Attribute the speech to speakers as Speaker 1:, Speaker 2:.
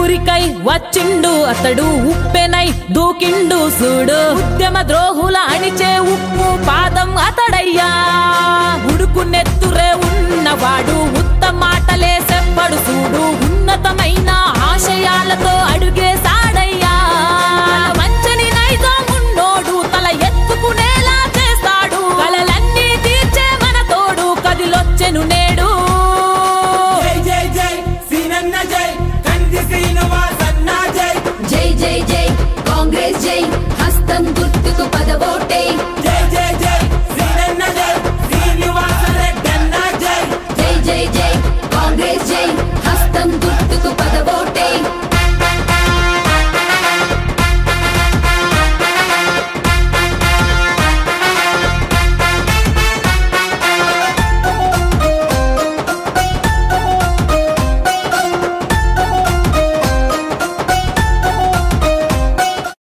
Speaker 1: ఊరికై వచ్చిండు అతడు ఉప్పెనై దూకిండు సూడు ఉద్యమ ద్రోహుల అణిచే ఉప్పు పాదం అతడయ్యా ఉడుకు నెత్తురే ఉన్నవాడు ఉత్త మాటలే చెప్పడు చూడు ఉన్నతమైన